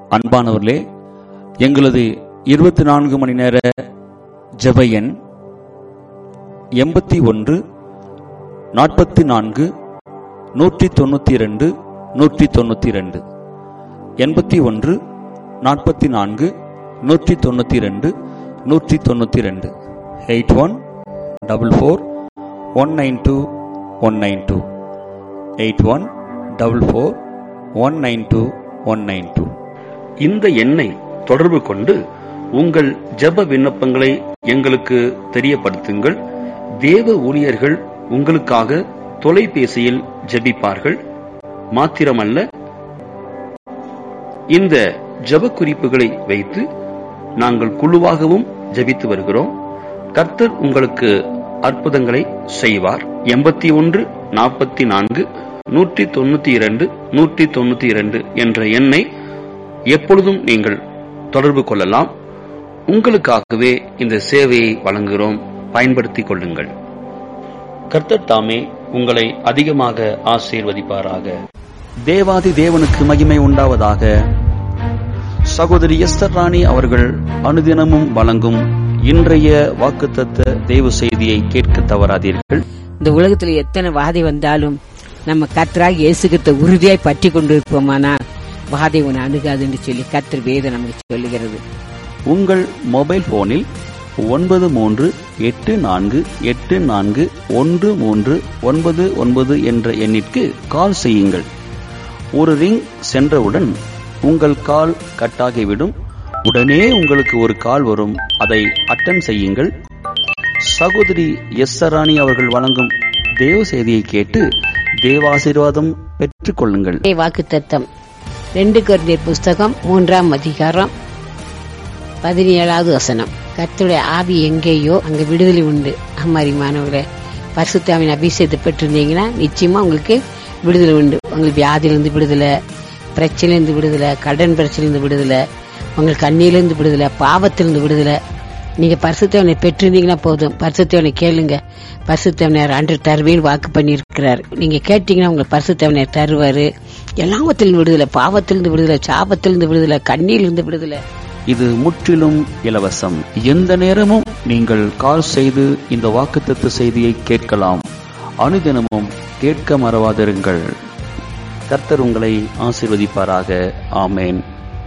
அன்பானவர்களே எங்களது இருபத்தி நான்கு மணி நேர ஜெப எண் எண்பத்தி ஒன்று நாற்பத்தி நான்கு நூற்றி தொண்ணூற்றி ரெண்டு நூற்றி தொண்ணூற்றி ரெண்டு எண்பத்தி ஒன்று நாற்பத்தி நான்கு நூற்றி தொண்ணூற்றி ரெண்டு நூற்றி தொண்ணூற்றி ரெண்டு eight one double four one nine two one nine two eight one double four one nine two one nine two இந்த எண்ணை தொடர்பு கொண்டு உங்கள் ஜெப விண்ணப்பங்களை எங்களுக்கு தெரியப்படுத்துங்கள் தேவ ஊழியர்கள் உங்களுக்காக தொலைபேசியில் ஜெபிப்பார்கள் மாத்திரமல்ல இந்த ஜெப குறிப்புகளை வைத்து நாங்கள் குழுவாகவும் ஜெபித்து வருகிறோம் கர்த்தர் உங்களுக்கு அற்புதங்களை செய்வார் எண்பத்தி ஒன்று நாற்பத்தி நான்கு நூற்றி தொண்ணூத்தி இரண்டு நூற்றி தொண்ணூத்தி இரண்டு என்ற எண்ணை எப்பொழுதும் நீங்கள் தொடர்பு கொள்ளலாம் உங்களுக்காகவே இந்த சேவையை வழங்குகிறோம் பயன்படுத்திக் கொள்ளுங்கள் கர்த்தர் தாமே உங்களை அதிகமாக ஆசீர்வதிப்பாராக தேவாதி தேவனுக்கு மகிமை உண்டாவதாக சகோதரி எஸ்தர் ராணி அவர்கள் அனுதினமும் வழங்கும் இன்றைய வாக்குத்தத்த தேவ செய்தியை கேட்க தவறாதீர்கள் இந்த உலகத்துல எத்தனை வாதை வந்தாலும் நம்ம கர்த்தராக இயேசுகிட்ட உறுதியாய் பற்றி கொண்டிருப்போமானா வாதை உன்னை அணுகாதுன்னு சொல்லி கர்த்தர் வேதம் நமக்கு சொல்லுகிறது உங்கள் மொபைல் போனில் ஒன்பது மூன்று எட்டு நான்கு எட்டு நான்கு ஒன்று மூன்று ஒன்பது ஒன்பது என்ற எண்ணிற்கு கால் செய்யுங்கள் ஒரு ரிங் சென்றவுடன் உங்கள் கால் கட்டாகிவிடும் உடனே உங்களுக்கு ஒரு கால் வரும் அதை அட்டன் செய்யுங்கள் சகோதரி எஸ் ராணி அவர்கள் வழங்கும் தேவ செய்தியை கேட்டு தேவாசீர்வாதம் பெற்றுக் கொள்ளுங்கள் வாக்கு தத்தம் ரெண்டு கொரிந்தியர் புஸ்தகம் மூன்றாம் அதிகாரம் பதினேழாவது வசனம் கர்த்தருடைய ஆவி எங்கேயோ அங்க விடுதலை உண்டு அம்மாரிமானவர்களே பரிசுத்தாவின் அபிஷேகத்தை பெற்றிருந்தீங்கன்னா நிச்சயமா உங்களுக்கு விடுதலை உண்டு உங்களுக்கு வியாதியிலிருந்து விடுதலை பிரச்சனையிலிருந்து விடுதலை கடன் பிரச்சனையிலிருந்து விடுதலை உங்களுக்கு கண்ணியிலிருந்து விடுதலை பாவத்திலிருந்து விடுதலை நீங்க பரிசுத்தவனை பெற்றிருந்தீங்கன்னா போதும் பரிசுத்தவனை கேளுங்க பரிசுத்தவனர் அன்று தருவேன்னு வாக்கு பண்ணியிருக்கிறார் நீங்க கேட்டீங்கன்னா உங்களுக்கு பரிசுத்தவனர் தருவாரு எல்லாவத்திலிருந்து விடுதலை பாவத்திலிருந்து விடுதலை சாபத்திலிருந்து விடுதலை கண்ணியிலிருந்து விடுதலை இது முற்றிலும் இலவசம் எந்த நேரமும் நீங்கள் கால் செய்து இந்த வாக்குத்தத்த செய்தியை கேட்கலாம் அனுதினமும் கேட்க மறவாதிருங்கள் கர்த்தர் உங்களை ஆசீர்வதிப்பாராக ஆமேன்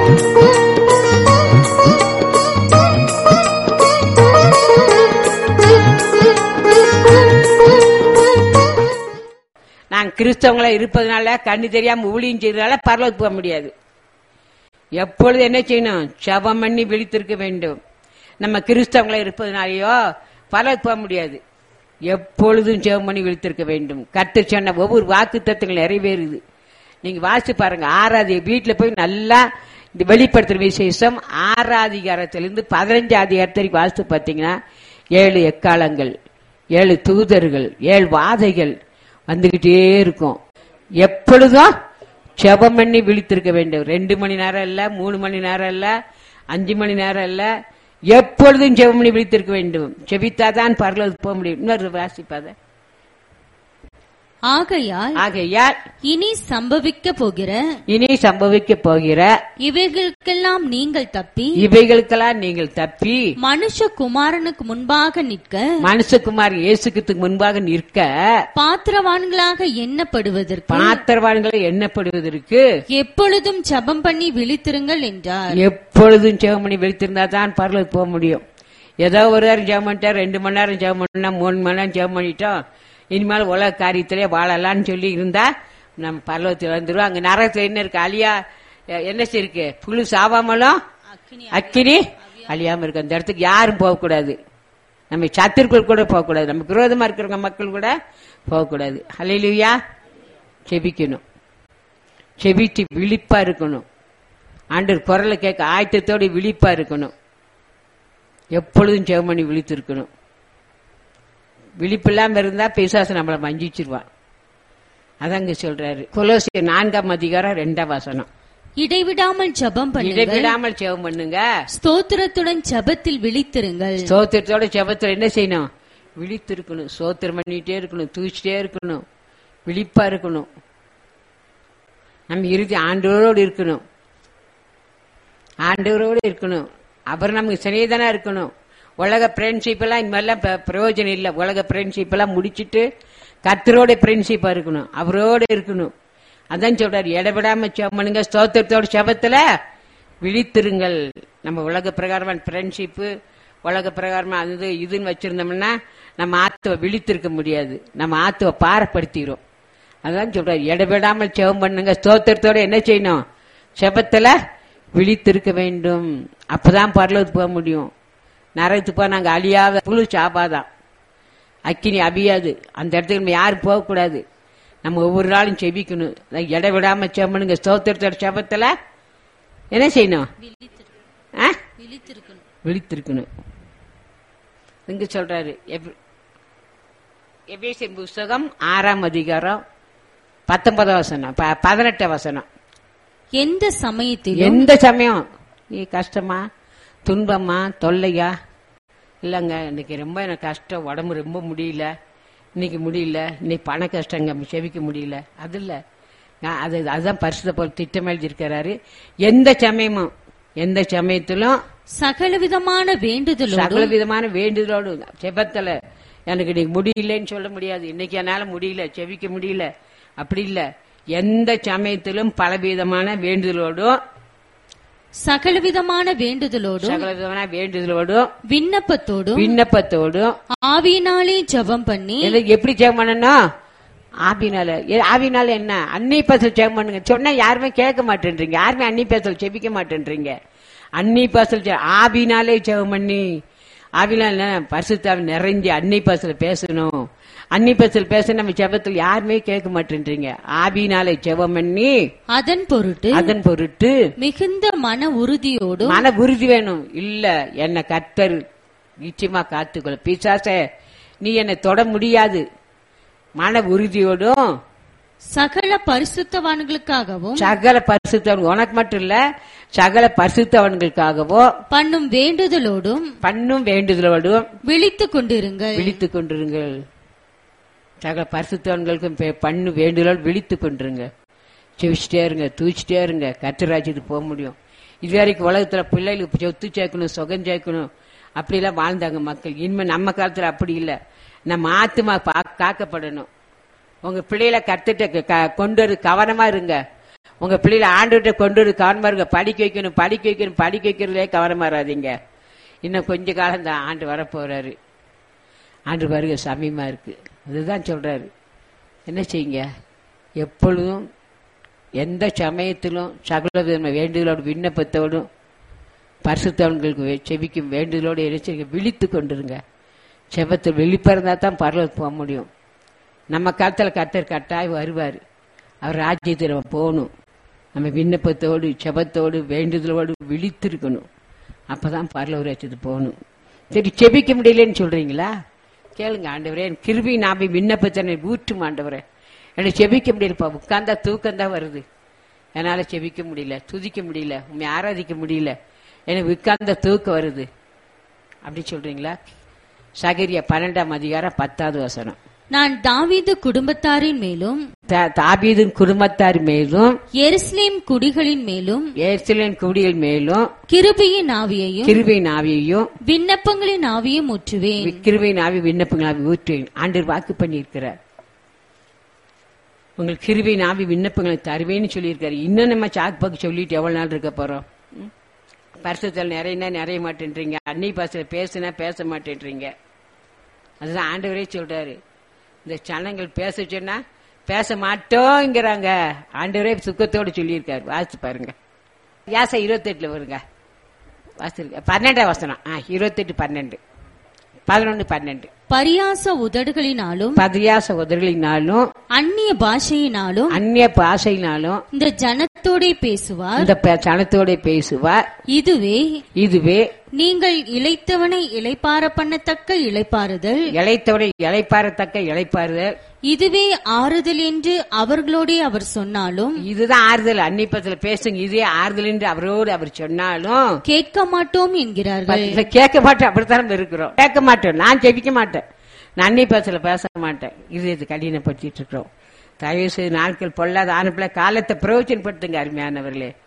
நான் கிறிஸ்தவங்களா இருப்பதனால கண்ணு தெரியாம ஊழியம் செய்யறதுனால பரலோக்கு போக முடியாது எப்பொழுது என்ன செய்யணும் ஜெபம் பண்ணி விழித்திருக்க வேண்டும் நம்ம கிறிஸ்தவங்களா இருப்பதனாலயோ பரலோக்கு போக முடியாது எப்பொழுதும் ஜெபம் பண்ணி விழித்திருக்க வேண்டும் கத்து சொன்ன ஒவ்வொரு வாக்கு தத்துவங்கள் நிறைவேறுது நீங்க வாசிச்சு பாருங்க ஆறாவது வீட்டுல போய் நல்லா இந்த வெளிப்படுத்துற விசேஷம் ஆறாதிகாரத்திலிருந்து பதினஞ்சு அதிகாரத்து வரைக்கும் வாசித்து பார்த்தீங்கன்னா ஏழு எக்காலங்கள் ஏழு தூதர்கள் ஏழு வாதைகள் வந்துகிட்டே இருக்கும் எப்பொழுதும் ஜெபம் பண்ணி விழித்திருக்க வேண்டும் ரெண்டு மணி நேரம் இல்ல மூணு மணி நேரம் இல்ல அஞ்சு மணி நேரம் இல்ல எப்பொழுதும் ஜெபம் பண்ணி விழித்திருக்க வேண்டும் ஜெபித்தாதான் பரலோகத்துக்கு போக முடியும் இன்னொரு வாசிப்பாத ஆகையால் ஆகையால் இனி சம்பவிக்க போகிற இனி சம்பவிக்க போகிற இவைகளுக்கெல்லாம் நீங்கள் தப்பி இவைகளுக்கெல்லாம் நீங்கள் தப்பி மனுஷகுமாரனுக்கு முன்பாக நிற்க மனுஷகுமார் இயேசுக்கு முன்பாக நிற்க பாத்திரவான்களாக எண்ணப்படுவதற்கு பாத்திரவான்களை எண்ணப்படுவதற்கு எப்பொழுதும் ஜெபம் பண்ணி விழித்திருங்கள் என்றார் எப்பொழுதும் ஜெபம் பண்ணி விழித்திருந்தா தான் பரலோகத்துக்கு போக முடியும் ஏதோ ஒரு நேரம் ஜெபம் பண்ணிட்டா ரெண்டு மணி நேரம் ஜெபம் பண்ணா மூணு மணி நேரம் ஜெபம் பண்ணிட்டோம் இனிமேல் உலக காரியத்திலே வாழலாம்னு சொல்லி இருந்தா நம்ம பரலோகத்தில் வந்துருவோம் அங்க நரகத்துல என்ன இருக்கு அழியா அஹ், என்ன இருக்கு புழு சாவாமலும் அக்கினி அழியாம இருக்கு அந்த இடத்துக்கு யாரும் போகக்கூடாது நம்ம சத்திற்குள் கூட போகக்கூடாது நமக்கு விரோதமா இருக்கிறவங்க மக்கள் கூட போகக்கூடாது ஹalleluya செபிக்கணும் செபிச்சு விழிப்பா இருக்கணும் ஆண்டவர் குரலை கேட்க ஆயத்தத்தோட விழிப்பா இருக்கணும் எப்பொழுதும் ஜெபம் பண்ணி விழித்து இருக்கணும் விழிப்பில்லாம இருந்தா பிசாசு நம்மளை மஞ்சிச்சிருவான் அதாங்க சொல்றாரு கொலோசியர் நான்காம் அதிகாரம் ரெண்டாம் வசனம் இடைவிடாமல் ஜெபம் பண்ணுங்கள் இடைவிடாமல் ஜெபம் பண்ணுங்க ஸ்தோத்திரத்துடன் ஜெபத்தில் விழித்திருங்கள் சோத்திரத்தோட ஜெபத்துல என்ன செய்யணும் விழித்திருக்கணும் சோத்திரம் பண்ணிட்டே இருக்கணும் தூச்சிட்டே இருக்கணும் விழிப்பா இருக்கணும் நம்ம இறுதி ஆண்டோரோடு இருக்கணும் ஆண்டவரோடு இருக்கணும் அவர் நமக்கு சிநேகிதனா இருக்கணும் உலக ஃப்ரெண்ட்ஷிப் எல்லாம் இந்த மாதிரிலாம் ப- பிரயோஜனம் இல்லை உலக ஃப்ரெண்ட்ஷிப் எல்லாம் முடிச்சிட்டு கர்த்தரோட ஃப்ரெண்ட்ஷிப்பா இருக்கணும் அவரோட இருக்கணும் அதான் சொல்றாரு இடவிடாம செம்மனுங்க ஸ்தோத்திரத்தோட செபத்துல விழித்திருங்கள் நம்ம உலக பிரகாரமான ஃப்ரெண்ட்ஷிப்பு உலக பிரகாரமா அது இது, இதுன்னு வச்சிருந்தோம்னா நம்ம ஆத்துவ விழித்திருக்க முடியாது நம்ம ஆத்துவ பாரப்படுத்திடும் அதான் சொல்றாரு இடவிடாமல் செவம் பண்ணுங்க ஸ்தோத்திரத்தோட என்ன செய்யணும் செபத்துல விழித்திருக்க வேண்டும் அப்பதான் பரலோகத்துக்கு போக முடியும் நரகத்துக்கு போக நாங்க அழியாத புழு சாப்பாதான் அக்கினி அபியாது அந்த இடத்துக்கு நம்ம யாரும் போகக்கூடாது நம்ம ஒவ்வொரு நாளும் செபிக்கணும் அதான் இடவிடாம செம்மனுங்க ஸ்தோத்திரத்தோட செபத்துல என்ன செய்யணும் ஆ? விழித்திருக்கணும் இங்க சொல்றாரு எப்- எபேசியர் புஸ்தகம் ஆறாம் அதிகாரம் பத்தொன்பதாம் வசனம் ப- பதினெட்டாம் வசனம் எந்த சமயத்திலும் எந்த சமயம் நீ கஷ்டமா துன்பமா தொல்லையா இல்லைங்க இன்னைக்கு ரொம்ப எனக்கு கஷ்டம் உடம்பு ரொம்ப முடியல இன்னைக்கு முடியல இன்னைக்கு பண கஷ்டங்க செவிக்க முடியல அது இல்ல நான் அது அதுதான் பரிசுத்த போல் திட்டம் எழுதியிருக்கிறாரு எந்த சமயமும் எந்த சமயத்திலும் சகலவிதமான வேண்டுதலோடும் சகல விதமான வேண்டுதலோடு செபத்துல எனக்கு இன்னைக்கு முடியலன்னு சொல்ல முடியாது இன்னைக்கு என்னால முடியல செவிக்க முடியல அப்படி இல்ல எந்த சமயத்திலும் பலவிதமான வேண்டுதலோடும் சகலவிதமான வேண்டுதலோடும் சகல விதமான வேண்டுதலோடும் விண்ணப்பத்தோடும் விண்ணப்பத்தோடும் ஆவியினாலே ஜெபம் பண்ணி எதை- எப்படி ஜெபம் பண்ணணும் ஆவினால எ- ஆவினால என்ன அன்னி பேசல் ஜெபம் பண்ணுங்க சொன்னா யாருமே கேட்க மாட்டேன்றீங்க யாருமே அன்னி பேசல் ஜெபிக்க மாட்டேன்றீங்க அன்னி பேசல் ஜெ- ஆவினாலே ஜெபம் பண்ணி ஆவினால என்ன பரிசுத்தாவில் நிறைஞ்சு அன்னி பேசல பேசணும் அன்னி பேசல் பேச நம்ம ஜெபத்தில் யாருமே கேட்க மாட்டேன்றீங்க ஆவினாலே ஜெபம் பண்ணி அதன் பொருட்டு அதன் பொருட்டு மிகுந்த மன உறுதியோடும் மன உறுதி வேணும் இல்ல என்ன கர்த்தர் நிச்சயமா காத்துக்கொள்ள பிசாசே நீ என்னை தொட முடியாது மன உறுதியோடும் சகல பரிசுத்தவான்களுக்காகவும் சகல பரிசுத்தவன் உனக்கு மட்டும் இல்ல சகல பரிசுத்தவன்களுக்காகவோ பண்ணும் வேண்டுதலோடும் பண்ணும் வேண்டுதலோடும் விழித்துக் கொண்டிருங்கள் விழித்துக் கொண்டிருங்கள் சகல பரிசுத்தவன்களுக்கும் பே- பண்ணு வேண்டுதலோடு விழித்துக் கொண்டிருங்க செவிச்சிட்டே இருங்க தூச்சிட்டே இருங்க கத்திராஜ்யத்துக்கு போக முடியும் இது வரைக்கும் உலகத்துல பிள்ளைகளுக்கு சொத்து சேர்க்கணும் சுகம் சேர்க்கணும் அப்படிலாம் வாழ்ந்தாங்க மக்கள் இனிமே நம்ம காலத்துல அப்படி இல்ல நம்ம ஆத்துமா பா- காக்கப்படணும் உங்க பிள்ளைகளை கத்துட்டு கொண்டு வரு கவனமா இருங்க உங்க பிள்ளைகளை ஆண்டுகிட்ட கொண்டு வரு கவனமா இருங்க படிக்க வைக்கணும் படிக்க வைக்கணும் படிக்க வைக்கிறதுலே கவனமா இராதீங்க இன்னும் கொஞ்ச காலம் தான் ஆண்டு வரப்போறாரு ஆண்டு வருக சமயமா இருக்கு அதுதான் சொல்றாரு என்ன செய்யுங்க எப்பொழுதும் எந்த சமயத்திலும் சகல விதமான வேண்டுதலோடு விண்ணப்பத்தோடும் பரிசுத்தவன்களுக்கு வே- செபிக்கும் வேண்டுதலோடு இறைச்சி விழித்து கொண்டிருங்க செபத்தில் வெளிப்பிறந்தா தான் பரலோகத்துக்கு போக முடியும் நம்ம காலத்தில் கர்த்தர் கட்டாயம் வருவார் அவர் ராஜ்யத்தில் நம்ம போகணும் நம்ம விண்ணப்பத்தோடு செபத்தோடு வேண்டுதலோடு விழித்திருக்கணும் அப்பதான் பரலோக ராஜ்யத்துக்கு போகணும் சரி செபிக்க முடியலன்னு சொல்றீங்களா கேளுங்க ஆண்டவரே என் கிருபி நாமி விண்ணப்பத்தனை ஊற்றும் ஆண்டவரே எனக்கு செபிக்க முடியலப்பா உட்கார்ந்தா தூக்கம் தான் வருது என்னால செபிக்க முடியல துதிக்க முடியல உண்மை ஆராதிக்க முடியல எனக்கு உட்கார்ந்த தூக்கம் வருது அப்படி சொல்றீங்களா சகரியா பன்னெண்டாம் அதிகாரம் பத்தாவது வசனம் நான் தாவீது குடும்பத்தாரின் மேலும் தா- தாபீதின் குடும்பத்தார் மேலும் எருசலேம் குடிகளின் மேலும் ஏர்சிலின் குடிகள் மேலும் கிருபையின் ஆவியையும் கிருபையின் ஆவியையும் விண்ணப்பங்களின் ஆவியும் ஊற்றுவேன் கிருபையின் ஆவி விண்ணப்பங்கள் ஆவி ஊற்றுவேன் ஆண்டு வாக்கு பண்ணியிருக்கிறார் உங்களுக்கு கிருபையின் ஆவி விண்ணப்பங்களை தருவேன்னு சொல்லியிருக்காரு இன்னும் நம்ம சாக்கு பாக்கு சொல்லிட்டு எவ்வளவு நாள் இருக்க போறோம் ம்? பரிசுத்தல் நிறையனா நிறைய மாட்டேன்றீங்க அன்னை பாசல பேசுனா பேச மாட்டேன்றீங்க அதுதான் ஆண்டவரே சொல்றாரு இந்த சனங்கள் பேச சொன்னா பேச மாட்டோங்கிறாங்க ஆண்டவரே சுக்கத்தோடு சொல்லியிருக்காரு வாசிச்சு பாருங்க யாசை இருபத்தெட்டுல வருங்க வாசிருக்க பன்னெண்டாம் வசனம் ஆ இருபத்தெட்டு பன்னெண்டு பதினொன்னு பன்னெண்டு பரியாச உதடுகளினாலும் பதியாச உதர்களினாலும் அந்நிய பாஷையினாலும் அந்நிய பாஷையினாலும் இந்த ஜனத்தோடே பேசுவார் இந்த ப- சனத்தோட பேசுவார் இதுவே இதுவே நீங்கள் இளைத்தவனை இளைப்பார பண்ணத்தக்க இளைப்பாறுதல் இளைத்தவனை இளைப்பாறத்தக்க இளைப்பாறுதல் இதுவே ஆறுதல் என்று அவர்களோடே அவர் சொன்னாலும் இதுதான் ஆறுதல் அன்னிப்பத்துல பேசுங்க இதே ஆறுதல் என்று அவரோடு அவர் சொன்னாலும் கேட்க மாட்டோம் என்கிறார்கள் இதை கேட்க மாட்டோம் அப்படித்தான் இருக்கிறோம் கேட்க மாட்டோம் நான் ஜெபிக்க மாட்டேன் நான் அன்னி பேசல பேச மாட்டேன் இது இது கடினப்படுத்திட்டு இருக்கிறோம் தயவு செய்து நாட்கள் பொல்லாத ஆனப்பிள்ள காலத்தை பிரயோஜனப்படுத்துங்க அருமையானவர்களே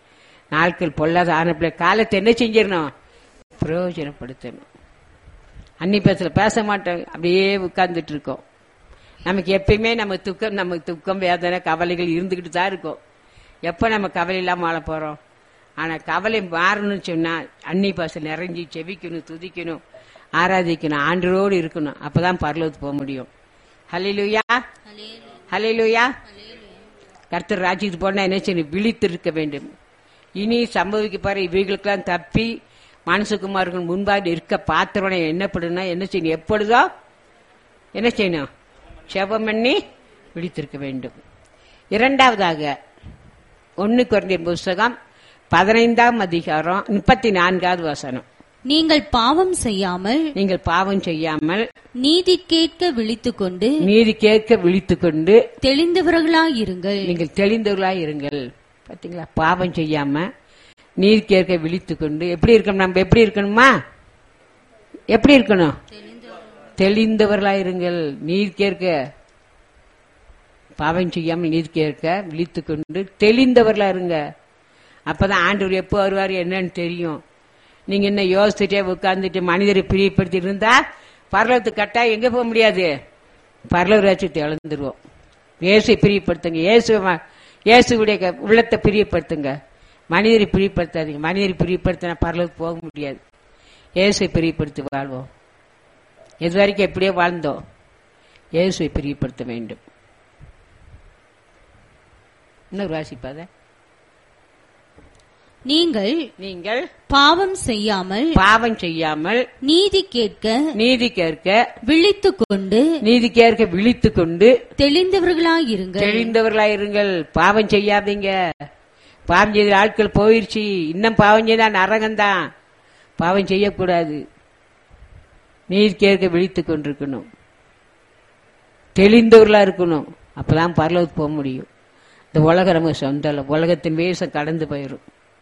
நாட்கள் பொல்லாத ஆனப்பிள்ளை காலத்தை என்ன செஞ்சிடணும் பிரயோஜனப்படுத்தணும் அன்னி பேசல பேச மாட்டோம் அப்படியே உட்கார்ந்துட்டு இருக்கோம் நமக்கு எப்பயுமே நம்ம துக்கம் நமக்கு துக்கம் வேதனை கவலைகள் இருந்துகிட்டு தான் இருக்கும் எப்ப நம்ம கவலை இல்லாம வாழ போறோம் ஆனா கவலை மாறணும்னு சொன்னா அன்னி பாச நிறைஞ்சி செபிக்கணும் துதிக்கணும் ஆராதிக்கணும் ஆண்டரோடு இருக்கணும் அப்பதான் பரலோகத்துக்கு போக முடியும் ஹலிலுயா ஹலிலுயா கர்த்தர் ராஜ்யத்துக்கு போனா என்ன செய்யணும் விழித்திருக்க வேண்டும் இனி சம்பவிக்க பாரு இவைகளுக்கெல்லாம் தப்பி மனசுக்குமார்கள் முன்பாக இருக்க பாத்திரனை என்னப்படுனா என்ன செய்யணும் எப்பொழுதோ என்ன செய்யணும் செபம் பண்ணி விழித்திருக்க வேண்டும் இரண்டாவதாக ஒன்னு குறைந்த புஸ்தகம் பதினைந்தாம் அதிகாரம் முப்பத்தி நான்காவது வசனம் நீங்கள் பாவம் செய்யாமல் நீங்கள் பாவம் செய்யாமல் நீதி கேட்க விழித்துக்கொண்டு நீதி கேட்க விழித்துக் கொண்டு தெளிந்தவர்களாயிருங்கள் நீங்கள் தெளிந்தவர்களாய் இருங்கள் பாத்தீங்களா பாவம் செய்யாம நீதி கேட்க விழித்துக் கொண்டு எப்படி இருக்கணும் நம்ம எப்படி இருக்கணுமா எப்படி இருக்கணும் தெளிந்தவர்களாய் இருங்கள் நீர் கேட்க பாவம் செய்யாமல் நீதி கேட்க விழித்துக் கொண்டு தெளிந்தவர்களா இருங்க அப்பதான் ஆண்டவர் எப்போ வருவார் என்னன்னு தெரியும் நீங்க என்ன யோசிச்சுட்டே உட்கார்ந்துட்டு மனிதரை பிரியப்படுத்தி இருந்தா பரலோகத்துக்கு கட்டா எங்க போக முடியாது பரலோக ராஜ்யத்தை இழந்துருவோம் இயேசை பிரியப்படுத்துங்க இயேசு இயேசுடைய க- உள்ளத்தை பிரியப்படுத்துங்க மனிதரை பிரியப்படுத்தாதீங்க மனிதரை பிரியப்படுத்தினா பரலோகத்துக்கு போக முடியாது இயேசை பிரியப்படுத்தி வாழ்வோம் இது வரைக்கும் எப்படியோ வாழ்ந்தோம் இயேசுவை பிரியப்படுத்த வேண்டும் இன்னொரு வாசிப்பாத நீங்கள் நீங்கள் பாவம் செய்யாமல் பாவம் செய்யாமல் நீதி கேட்க நீதி கேட்க விழித்துக்கொண்டு நீதி கேட்க விழித்துக் கொண்டு தெளிந்தவர்களாயிருங்கள் தெளிந்தவர்களாயிருங்கள் பாவம் செய்யாதீங்க பாவம் செய்த ஆட்கள் போயிருச்சு இன்னும் பாவம் செய்தா நரகம்தான் பாவம் செய்யக்கூடாது நீர் கேட்க விழித்துக் கொண்டிருக்கணும் தெளிந்தவர்களா இருக்கணும் அப்பதான் பரலோகத்துக்கு போக முடியும் இந்த உலகம் நமக்கு சொந்தம் இல்ல. உலகத்தின் வேஷம் கடந்து போயிடும்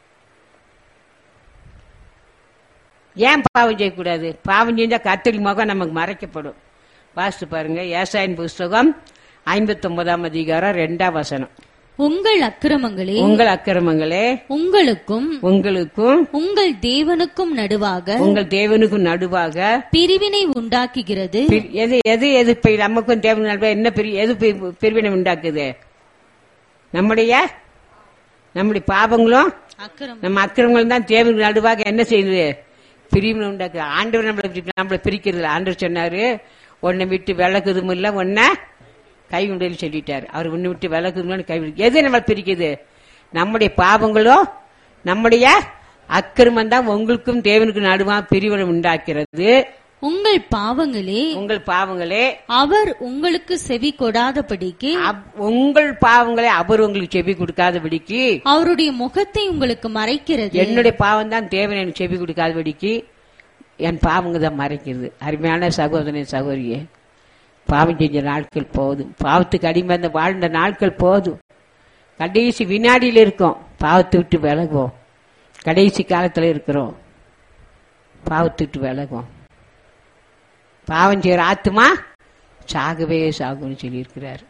ஏன் பாவம் செய்யக்கூடாது பாவம் செஞ்சா கத்தல் முகம் நமக்கு மறைக்கப்படும் வாசித்து பாருங்க ஏசாயின் புஸ்தகம் ஐம்பத்தி ஒன்பதாம் அதிகாரம் ரெண்டாம் வசனம் உங்கள் அக்கிரமங்களே உங்கள் அக்கிரமங்களே உங்களுக்கும் உங்களுக்கும் உங்கள் தேவனுக்கும் நடுவாக உங்கள் தேவனுக்கும் நடுவாக பிரிவினை உண்டாக்குகிறது பிரி- எது எது எது இப்ப நமக்கும் தேவனுக்கும் நடுவாக என்ன பிரி எது பி- பிரிவினை உண்டாக்குது நம்முடைய நம்முடைய பாவங்களும் அக்கிரமம் நம்ம அக்கிரமங்களும் தான் தேவனுக்கு நடுவாக என்ன செய்யுது பிரிவினை உண்டாக்குது ஆண்டவர் நம்மளை இப்படி- நம்மளை பிரிக்கிறது இல்ல. ஆண்டவர் சொன்னாரு உன்னை விட்டு விளக்குதும் இல்ல உன்னை கை உண்டல் சொல்லிட்டாரு அவர் உன்னை விட்டு விளக்குதும் கை விடு- எது நம்மளை பிரிக்குது நம்முடைய பாவங்களும் நம்முடைய அக்கிரமம் தான் உங்களுக்கும் தேவனுக்கும் நடுவாக பிரிவினை உண்டாக்கிறது உங்கள் பாவங்களே உங்கள் பாவங்களே அவர் உங்களுக்கு செவி கொடாதபடிக்கு அப்- உங்கள் பாவங்களை அவர் உங்களுக்கு செவி கொடுக்காதபடிக்கு அவருடைய முகத்தை உங்களுக்கு மறைக்கிறது என்னுடைய பாவம் தான் தேவன் எனக்கு செவி கொடுக்காதபடிக்கு என் பாவங்க தான் மறைக்கிறது அருமையான சகோதரன் சகோதரியே பாவம் செஞ்ச நாட்கள் போதும் பாவத்துக்கு அடிமை அந்த வாழ்ந்த நாட்கள் போதும் கடைசி வினாடியில் இருக்கோம் பாவத்தை விட்டு விலகுவோம் கடைசி காலத்துல இருக்கிறோம் பாவத்தை விட்டு விலகுவோம் பாவம் செய்யற ஆத்துமா சாகவே சாகும்னு சொல்லியிருக்கிறார்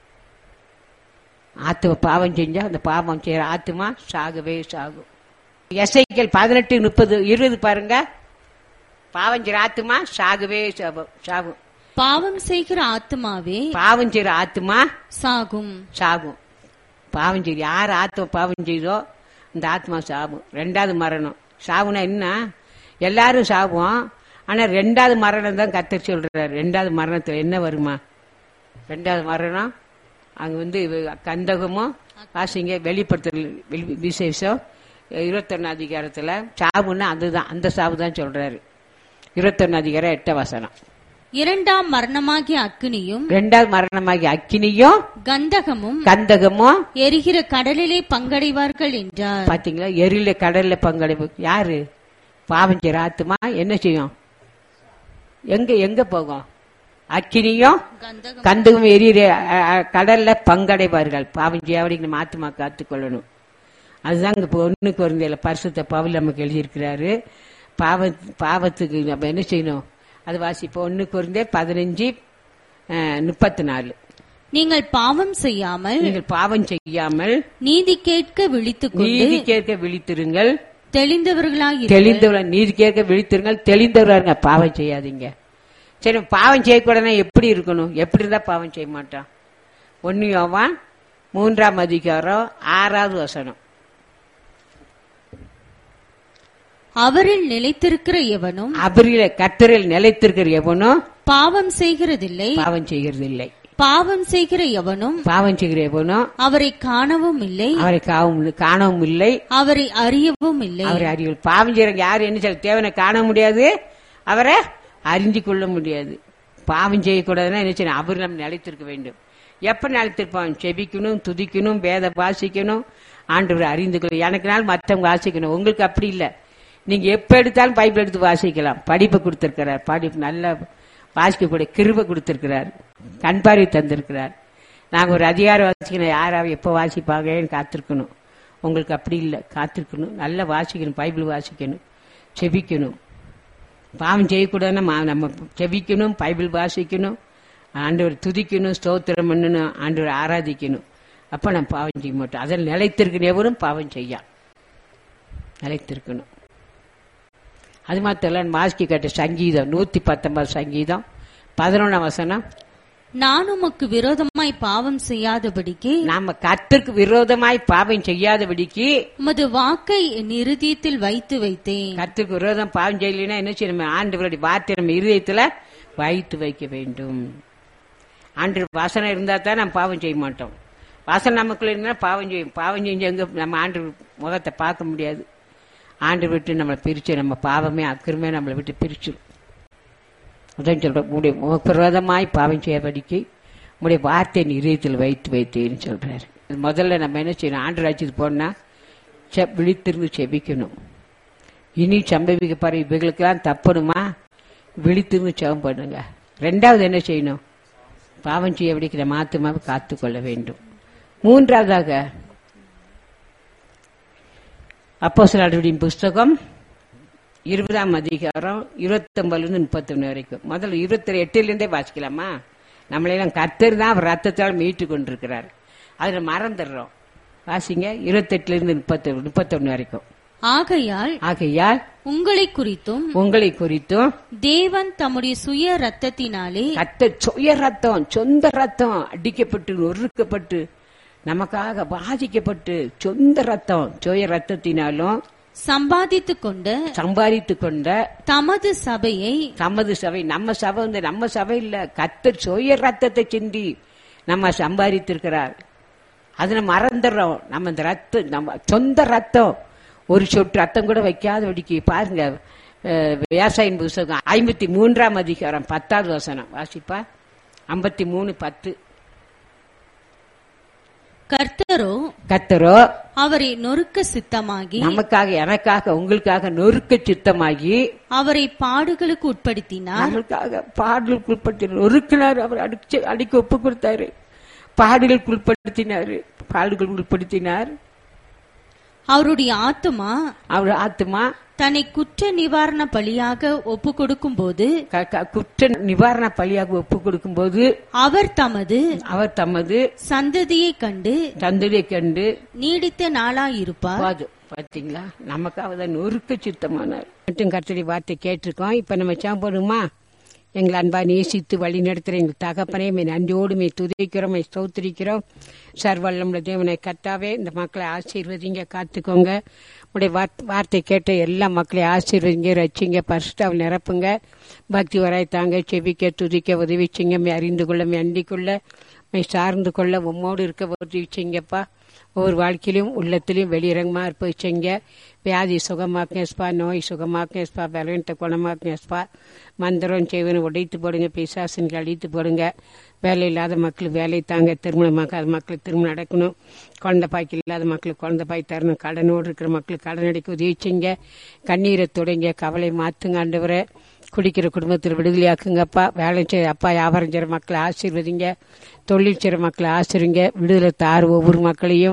ஆத்தும பாவம் செஞ்சா அந்த பாவம் செய்யற ஆத்துமா சாகவே சாகும் எஸ்ஐக்கள் பதினெட்டு முப்பது இருபது பாருங்க பாவம் செய்யற ஆத்துமா சாகவே சாகும் சாகும் பாவம் செய்கிற ஆத்மாவே பாவம் செய்யற ஆத்துமா சாகும் சாகும் பாவம் செய்ய யார் ஆத்மா பாவம் செய்தோ அந்த ஆத்மா சாகும் ரெண்டாவது மரணம் சாவுனா என்ன எல்லாரும் சாவோம் ஆனா ரெண்டாவது மரணம் தான் கத்தர் சொல்றாரு ரெண்டாவது மரணத்துல என்ன வருமா ரெண்டாவது மரணம் அங்க வந்து இவ- கந்தகமும் வாசிங்க வெளிப்படுத்தல் வெளி- விசேஷம் இருபத்தொன்னு அதிகாரத்துல சாவுன்னா அதுதான் அந்த சாவு தான் சொல்றாரு இருபத்தொன்னு அதிகாரம் எட்ட வசனம் இரண்டாம் மரணமாகிய அக்கினியும் ரெண்டாவது மரணமாகி அக்கினியும் கந்தகமும் கந்தகமும் எரிகிற கடலிலே பங்கடைவார்கள் என்றார் பாத்தீங்களா எரியில கடல்ல பங்களிப்பு யாரு பாவம் செய்யற ஆத்துமா என்ன செய்யும் எங்க எங்க போகும் அக்கினியும் கந்தகம் கந்தகம் எரியிற அ, அ, கடல்ல பங்கடைவார்கள் பாவம் செய்யாவடி நம்ம ஆத்துமா காத்துக்கொள்ளணும் அதுதான் இங்க ஒண்ணு குறைந்தையில பரிசுத்த பவுல் நமக்கு எழுதியிருக்கிறாரு பாவ பாவத்துக்கு நம்ம என்ன செய்யணும் அது வாசிப்போம் ஒண்ணு குறைந்தே பதினஞ்சு முப்பத்தி நாலு நீங்கள் பாவம் செய்யாமல் நீங்கள் பாவம் செய்யாமல் நீதி கேட்க விழித்துக் கொண்டு நீதி கேட்க விழித்திருங்கள் தெளிந்தவர்களாய் தெளிந்தவர்கள் நீதி கேட்க விழித்திருங்கள் தெளிந்தவர்களா இருங்க பாவம் செய்யாதீங்க சரி பாவம் செய்யக்கூடாதுன்னா எப்படி இருக்கணும் எப்படி இருந்தா பாவம் செய்ய மாட்டான் ஒன்னு யோவான் மூன்றாம் அதிகாரம் ஆறாவது வசனம் அவரில் நிலைத்திருக்கிற எவனும் அபரில கத்தரில் நிலைத்திருக்கிற எவனும் பாவம் செய்கிறதில்லை பாவம் செய்கிறது இல்லை பாவம் செய்கிற எவனும் பாவம் செய்கிற எவனும் அவரை காணவும் இல்லை அவரை காவும் காணவும் இல்லை அவரை அறியவும் இல்லை அவரை அறிவு பாவம் செய்யறவங்க யாரும் என்ன செய்ய தேவனை காண முடியாது அவரை அறிஞ்சு கொள்ள முடியாது பாவம் செய்யக்கூடாதுன்னா என்ன செய்யணும் அவர் நம்ம நிலைத்திருக்க வேண்டும் எப்ப நிலைத்திருப்பான் செபிக்கணும் துதிக்கணும் வேத வாசிக்கணும் ஆண்டவரை அறிந்து கொள்ள எனக்கு நாள் மற்றவங்க வாசிக்கணும் உங்களுக்கு அப்படி இல்லை நீங்க எப்ப எடுத்தாலும் பைபிள் எடுத்து வாசிக்கலாம் படிப்பு கொடுத்திருக்கிறார் படிப்பு நல்ல வாசிக்கக்கூடிய கிருபை கொடுத்திருக்கிறார் கண்பார்வை தந்திருக்கிறார் நாங்க ஒரு அதிகாரம் வாசிக்கணும் யாராவது எப்போ வாசிப்பாங்கன்னு காத்திருக்கணும் உங்களுக்கு அப்படி இல்லை காத்திருக்கணும் நல்லா வாசிக்கணும் பைபிள் வாசிக்கணும் செபிக்கணும் பாவம் செய்யக்கூடாதுன்னா மா- நம்ம செபிக்கணும் பைபிள் வாசிக்கணும் ஆண்டவர் துதிக்கணும் ஸ்தோத்திரம் பண்ணணும் ஆண்டவர் ஆராதிக்கணும் அப்ப நம்ம பாவம் செய்ய மாட்டோம் அதில் நிலைத்திருக்கிற எவரும் பாவம் செய்யா நிலைத்திருக்கணும் அது மாத்திரம் இல்ல, வாசிக்க கேட்ட சங்கீதம் நூத்தி பத்தொன்பது சங்கீதம் பதினொன்றாம் வசனம் நான் உமக்கு விரோதமாய் பாவம் செய்யாதபடிக்கு நாம கர்த்தருக்கு விரோதமாய் பாவம் செய்யாதபடிக்கு உமது வாக்கை என் இருதயத்தில் வைத்து வைத்தேன் கர்த்தருக்கு விரோதம் பாவம் செய்யலைன்னா என்ன செய்யணும் நம்ம ஆண்டவருடைய வார்த்தை நம்ம இருதயத்துல வைத்து வைக்க வேண்டும் ஆண்டு வாசனை இருந்தா தான் நம்ம பாவம் செய்ய மாட்டோம் வாசனை நமக்குள்ள இருந்தா பாவம் செய்யும் பாவம் செஞ்சவங்க நம்ம ஆண்டு முகத்தை பார்க்க முடியாது ஆண்டு விட்டு நம்மளை பிரிச்சு நம்ம பாவமே அக்கிரமே நம்மளை விட்டு பிரிச்சிடும் அதான் சொல்றேன் உடைய விரோதமாய் பாவம் செய்யபடிக்கு உடைய வார்த்தை இதயத்தில் வைத்து வைத்தேன்னு சொல்றாரு முதல்ல நம்ம என்ன செய்யணும் ஆண்டு ராஜ்யத்துக்கு போனா செ- விழித்திருந்து செபிக்கணும் இனி சம்பவிக்க பாரு இவைகளுக்கெல்லாம் தப்பணுமா விழித்திருந்து செவம் பண்ணுங்க ரெண்டாவது என்ன செய்யணும் பாவம் செய்ய விடிக்கிற மாத்துமாவை காத்துக்கொள்ள வேண்டும் மூன்றாவதாக அப்போ புஸ்தகம் இருபதாம் அதிகாரம் இருபத்தொன்பதுல இருந்து முப்பத்தொன்னு வரைக்கும் முதல்ல இருபத்தி எட்டுல இருந்தே வாசிக்கலாமா நம்மளையெல்லாம் கர்த்தர் தான் அவர் ரத்தத்தால் மீட்டு கொண்டிருக்கிறார் அதுல மறந்துடுறோம் வாசிங்க இருபத்தெட்டுல இருந்து முப்பத்தி முப்பத்தொன்னு வரைக்கும் ஆகையால் ஆகையால் உங்களை குறித்தும் உங்களை குறித்தும் தேவன் தம்முடைய சுய ரத்தத்தினாலே கத்த சுய ரத்தம் சொந்த ரத்தம் அடிக்கப்பட்டு நொறுக்கப்பட்டு நமக்காக பாதிக்கப்பட்டு சொந்த ரத்தம் சுய ரத்தத்தினாலும் சம்பாதித்துக் கொண்ட சம்பாதித்து கொண்ட தமது சபையை தமது சபை நம்ம சபை வந்து நம்ம சபை இல்ல கத்தர் சுய ரத்தத்தை சிந்தி நம்ம சம்பாதித்திருக்கிறார் அதுல மறந்துடுறோம் நம்ம இந்த ரத்தம் நம்ம சொந்த ரத்தம் ஒரு சொட்டு ரத்தம் கூட வைக்காதபடிக்கு பாருங்க அஹ், விவசாயின் புஸ்தகம் ஐம்பத்தி மூன்றாம் அதிகாரம் பத்தாவது வசனம் வாசிப்பா ஐம்பத்தி மூணு பத்து கர்த்தரோ கத்தரோ அவரை நொறுக்க சித்தமாகி நமக்காக எனக்காக உங்களுக்காக நொறுக்க சித்தமாகி அவரை பாடுகளுக்கு உட்படுத்தினார் நம்மளுக்காக பாடலுக்கு உட்படுத்தி நொறுக்கினார் அவர் அடிச்சு அடிக்க ஒப்பு கொடுத்தாரு பாடலுக்கு உட்படுத்தினாரு பாடலுக்கு உட்படுத்தினார் அவருடைய ஆத்துமா அவர் ஆத்துமா தன்னை குற்ற நிவாரண பலியாக ஒப்பு கொடுக்கும் போது க- க- குற்ற நிவாரண பலியாக ஒப்பு கொடுக்கும்போது அவர் தமது அவர் தமது சந்ததியை கண்டு தந்தையை கண்டு நீடித்த நாளாயிருப்பார் போதும் பாத்தீங்களா நமக்காக தான் நொறுக்க சித்தமானார் மட்டும் கர்த்தடி வார்த்தை கேட்டிருக்கோம் இப்ப நம்ம சாப்பிடுமா எங்களை அன்பா நேசித்து வழி நடத்துகிற எங்கள் தகப்பனே மே நன்றியோடு மே துதிக்கிறோம் மே ஸ்தோத்திரிக்கிறோம் சர்வல்லமுள்ள தேவனை கத்தாவே இந்த மக்களை ஆசீர்வதிங்க காத்துக்கோங்க உடைய வார்த்- வார்த்தை கேட்ட எல்லா மக்களையும் ஆசீர்வதிங்க ரச்சிங்க பரிசுத்தாவில் நிரப்புங்க பக்தி வராய் தாங்க செபிக்க துதிக்க உதவிச்சிங்க மே அறிந்து கொள்ள மே அண்டிக் கொள்ள மே சார்ந்து கொள்ள உம்மோடு இருக்க உதவிச்சிங்கப்பா ஒவ்வொரு வாழ்க்கையிலும் உள்ளத்திலும் வெளியிறங்கமா இருப்பிச்சிங்க வியாதி சுகமாக்கேஸ்பா நோய் சுகமாக்கேஸ்பா பலவீனத்தை குணமாக்கேஸ்பா மந்திரம் செய்வனை உடைத்து போடுங்க பிசாசனுக்கு அழித்து போடுங்க வேலை இல்லாத மக்கள் வேலை தாங்க திருமணமாக்காத மக்களுக்கு திருமணம் நடக்கணும் குழந்தை பாய்க்கு இல்லாத மக்களுக்கு குழந்தை பாய் தரணும் கடனோடு இருக்கிற மக்களுக்கு கடன் அடைக்க உதவிச்சிங்க கண்ணீரை தொடங்க கவலை மாத்துங்க ஆண்டவரை குடிக்கிற குடும்பத்தில் விடுதலையாக்குங்கப்பா வேலை செய்ய அப்பா வியாபாரம் செய்கிற மக்களை ஆசீர்வதிங்க தொழில் செய்கிற மக்களை ஆசிரிங்க விடுதலை தார் ஒவ்வொரு மக்களையும்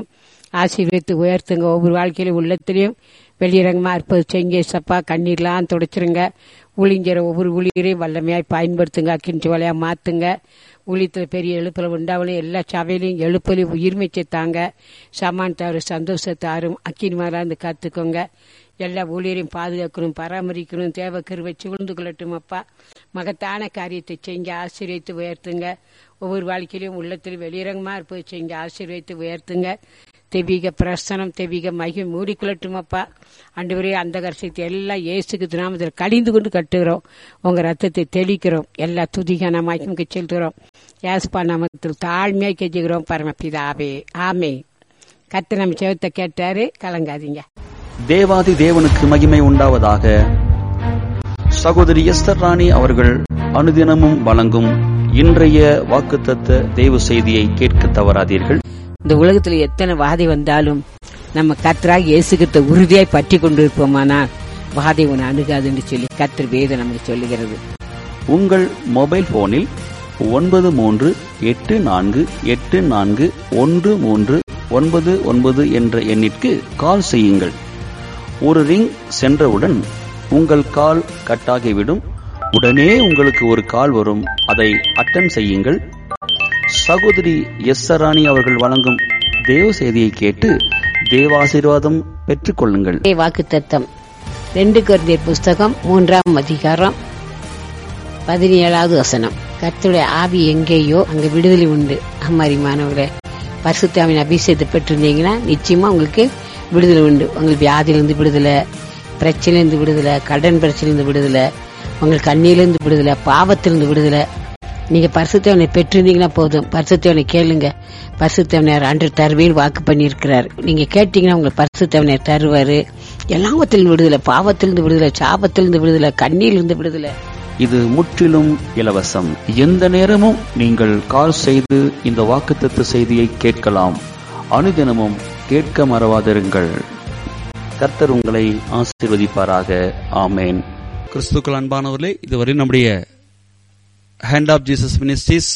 ஆசீர்வதித்து உயர்த்துங்க ஒவ்வொரு வாழ்க்கையிலும் உள்ளத்திலையும் வெளியிறங்கமா இருப்பது செய்ங்க சப்பா கண்ணீர்லாம் துடைச்சிருங்க ஊழிங்கிற ஒவ்வொரு ஊழியரையும் வல்லமையாய் பயன்படுத்துங்க அக்கிஞ்சி வலையா மாத்துங்க ஊழியத்தில் பெரிய எழுப்பில் உண்டாவலையும் எல்லா சபையிலையும் எழுப்பலையும் உயிர்மைச்சை தாங்க சமானத்தாரும் சந்தோஷத்தாரும் அக்கினிமாரா இருந்து காத்துக்கோங்க எல்லா ஊழியரையும் பாதுகாக்கணும் பராமரிக்கணும் தேவ கருவை சூழ்ந்து கொள்ளட்டும் அப்பா மகத்தான காரியத்தை செய்ங்க ஆசீர்வதித்து உயர்த்துங்க ஒவ்வொரு வாழ்க்கையிலும் உள்ளத்தில் வெளியிறங்கமா இருப்பது செய்ங்க ஆசீர்வதித்து உயர்த்துங்க தெய்வீக பிரசனம் தெய்வீக மகிமை மூடிக்கொள்ளட்டும் அப்பா அன்றுவரே அந்த கரிசத்தை எல்லாம் இயேசுக்கு நாமத்தில் கடிந்து கொண்டு கட்டுகிறோம் உங்க ரத்தத்தை தெளிக்கிறோம் எல்லா துதிகான மகிமுக்கு செல்கிறோம் யாஸ்பா நாமத்தில் தாழ்மையாக கெஞ்சுகிறோம் பரமபிதாவே ஆமே கத்து நம்ம செவத்தை கேட்டாரு கலங்காதீங்க தேவாதி தேவனுக்கு மகிமை உண்டாவதாக சகோதரி எஸ்தர் ராணி அவர்கள் அனுதினமும் வழங்கும் இன்றைய வாக்குத்தத்த தேவ செய்தியை கேட்க தவறாதீர்கள் இந்த உலகத்துல எத்தனை வாதை வந்தாலும் நம்ம கத்தராக இயேசுகிட்ட உறுதியாய் பற்றி கொண்டிருப்போமானால் வாதை உன்னை அணுகாதுன்னு சொல்லி கத்தர் வேதம் நமக்கு சொல்லுகிறது உங்கள் மொபைல் போனில் ஒன்பது மூன்று எட்டு நான்கு எட்டு நான்கு ஒன்று மூன்று ஒன்பது ஒன்பது என்ற எண்ணிற்கு கால் செய்யுங்கள் ஒரு ரிங் சென்றவுடன் உங்கள் கால் கட்டாகிவிடும் உடனே உங்களுக்கு ஒரு கால் வரும் அதை அட்டன் செய்யுங்கள் சகோதரி எஸ் ராணி அவர்கள் வழங்கும் தேவ செய்தியை கேட்டு தேவாசீர்வாதம் பெற்றுக்கொள்ளுங்கள் வாக்கு தத்தம் ரெண்டு குருந்தியர் புஸ்தகம் மூன்றாம் அதிகாரம் பதினேழாவது வசனம் கர்த்தருடைய ஆவி எங்கேயோ அங்க விடுதலை உண்டு அம்மாரி மாணவர்களே பரிசுத்தாவின் அபிஷேகத்தை பெற்றிருந்தீங்கன்னா நிச்சயமா உங்களுக்கு விடுதலை உண்டு உங்களுக்கு வியாதியிலிருந்து விடுதலை பிரச்சனையிலிருந்து விடுதலை கடன் பிரச்சனையிலிருந்து விடுதலை உங்களுக்கு கண்ணியிலிருந்து விடுதலை பாவத்திலிருந்து விடுதலை நீங்க பரிசுத்தவனை பெற்றிருந்தீங்கன்னா போதும் பரிசுத்தவனை கேளுங்க பரிசுத்தவனர் அன்று தருவேன் வாக்கு பண்ணியிருக்கிறார் நீங்க கேட்டீங்கன்னா உங்களுக்கு பரிசுத்தவனர் தருவாரு எல்லாவத்திலிருந்து விடுதலை பாவத்திலிருந்து விடுதலை சாபத்திலிருந்து விடுதலை கண்ணியிலிருந்து விடுதலை இது முற்றிலும் இலவசம் எந்த நேரமும் நீங்கள் கால் செய்து இந்த வாக்குத்தத்த செய்தியை கேட்கலாம் அனுதினமும் கேட்க மறவாதிருங்கள் கர்த்தர் உங்களை ஆசீர்வதிப்பாராக ஆமேன் கிறிஸ்துக்கள் அன்பானவர்களே இதுவரை நம்முடைய hand of Jesus ministries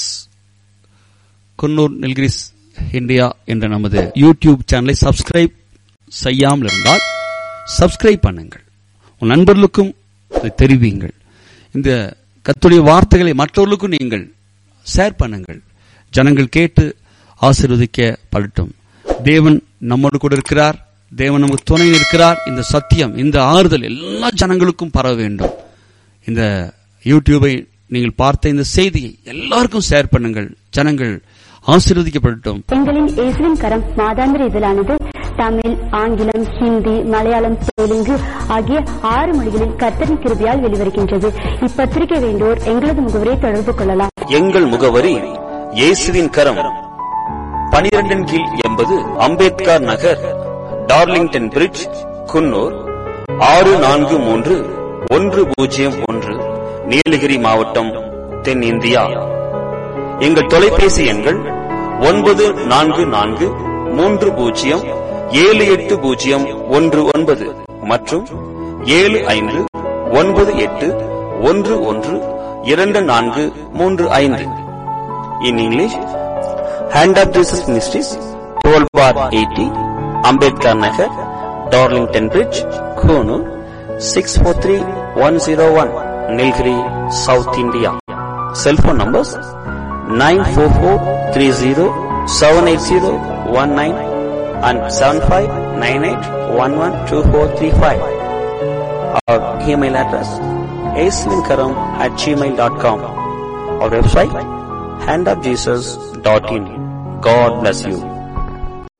Coonoor Nilgiris India என்ற நமது யூடியூப் சேனலை சப்ஸ்கிரைப் செய்யாமல் இருந்தால் சப்ஸ்கிரைப் பண்ணுங்கள் உன் நண்பர்களுக்கும் இதை தெரிவியுங்கள் இந்த கத்துடைய வார்த்தைகளை மற்றவர்களுக்கும் நீங்கள் ஷேர் பண்ணுங்கள் ஜனங்கள் கேட்டு ஆசீர்வதிக்க படட்டும் தேவன் நம்மோடு கூட இருக்கிறார் தேவன் நமக்கு துணை இருக்கிறார் இந்த சத்தியம் இந்த ஆறுதல் எல்லா ஜனங்களுக்கும் பரவ வேண்டும் இந்த யூடியூபை நீங்கள் பார்த்த இந்த செய்தியை எல்லாருக்கும் ஷேர் பண்ணுங்கள் ஜனங்கள் ஆசீர்வதிக்கப்படட்டும் எங்களின் இயேசுவின் கரம் மாதாந்திர இதழானது தமிழ் ஆங்கிலம் ஹிந்தி மலையாளம் தெலுங்கு ஆகிய ஆறு மொழிகளில் கர்த்தரின் கிருபியால் வெளிவருகின்றது இப்பத்திரிகை வேண்டோர் எங்களது முகவரை தொடர்பு கொள்ளலாம் எங்கள் முகவரி இயேசுவின் கரம் பனிரெண்டின் கீழ் எண்பது அம்பேத்கர் நகர் டார்லிங்டன் பிரிட்ஜ் குன்னூர் ஆறு நான்கு மூன்று ஒன்று பூஜ்ஜியம் ஒன்று நீலகிரி மாவட்டம் தென்னிந்தியா எங்கள் தொலைபேசி எண்கள் ஒன்பது நான்கு நான்கு மூன்று பூஜ்ஜியம் ஏழு எட்டு பூஜ்ஜியம் ஒன்று ஒன்பது மற்றும் ஏழு ஐந்து ஒன்பது எட்டு ஒன்று ஒன்று இரண்டு நான்கு மூன்று ஐந்து in English hand of Jesus ministries twelve bar eighty Ambedkar Nagar Darlington bridge Coonoor six four three one zero one Nilgiri south India cellphone numbers nine four four three zero seven eight zero one nine and seven five nine eight one one two four three five our email address ஏஸ்வின்கரம் at gmail dot com our website handofjesus.in. God bless you.